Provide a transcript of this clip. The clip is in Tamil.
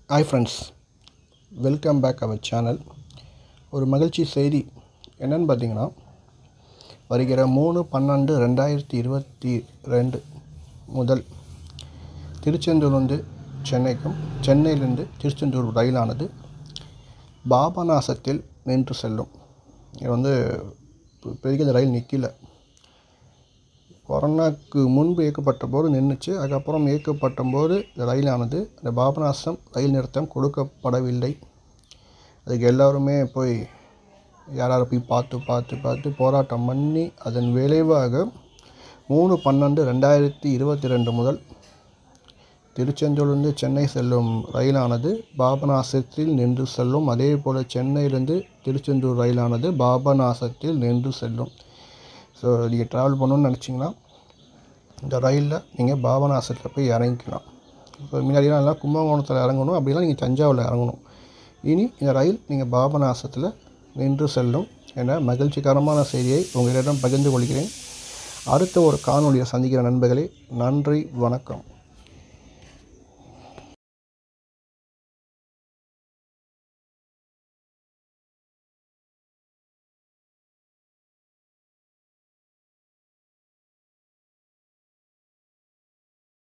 hi friends welcome back our channel ஒரு மகிழ்ச்சி செய்தி என்னன்னு பார்த்தீங்கன்னா வருகிற மூணு பன்னெண்டு ரெண்டாயிரத்தி இருபத்தி ரெண்டு முதல் திருச்செந்தூர்லேருந்து சென்னைக்கும் சென்னையிலேருந்து திருச்செந்தூர் ரயிலானது பாபநாசத்தில் நின்று செல்லும் இது வந்து இப்போ இப்போதைக்கு இந்த ரயில் நிற்கல கொரோனாக்கு முன்பு இயக்கப்பட்ட போது நின்றுச்சு அதுக்கப்புறம் இயக்கப்பட்ட போது இந்த ரயிலானது இந்த பாபநாசம் ரயில் நிறுத்தம் கொடுக்கப்படவில்லை அதுக்கு எல்லோருமே போய் யார் யார் போய் பார்த்து பார்த்து பார்த்து போராட்டம் பண்ணி அதன் விளைவாக மூணு பன்னெண்டு ரெண்டாயிரத்தி இருபத்தி ரெண்டு முதல் திருச்செந்தூர்லேருந்து சென்னை செல்லும் ரயிலானது பாபநாசத்தில் நின்று செல்லும் அதே போல் சென்னையிலேருந்து திருச்செந்தூர் ரயிலானது பாபநாசத்தில் நின்று செல்லும் ஸோ நீங்கள் ட்ராவல் பண்ணணும்னு நினச்சிங்கன்னா இந்த ரயிலில் நீங்கள் பாபநாசத்தில் போய் இறங்கிக்கலாம் இப்போ முன்னாடிலாம் எல்லாம் கும்பகோணத்தில் இறங்கணும் அப்படிலாம் நீங்கள் தஞ்சாவூரில் இறங்கணும் இனி இந்த ரயில் நீங்கள் பாபநாசத்தில் நின்று செல்லும் என மகிழ்ச்சிகரமான செய்தியை உங்களிடம் பகிர்ந்து கொள்கிறேன் அடுத்த ஒரு காணொலியை சந்திக்கிற நண்பர்களே நன்றி வணக்கம்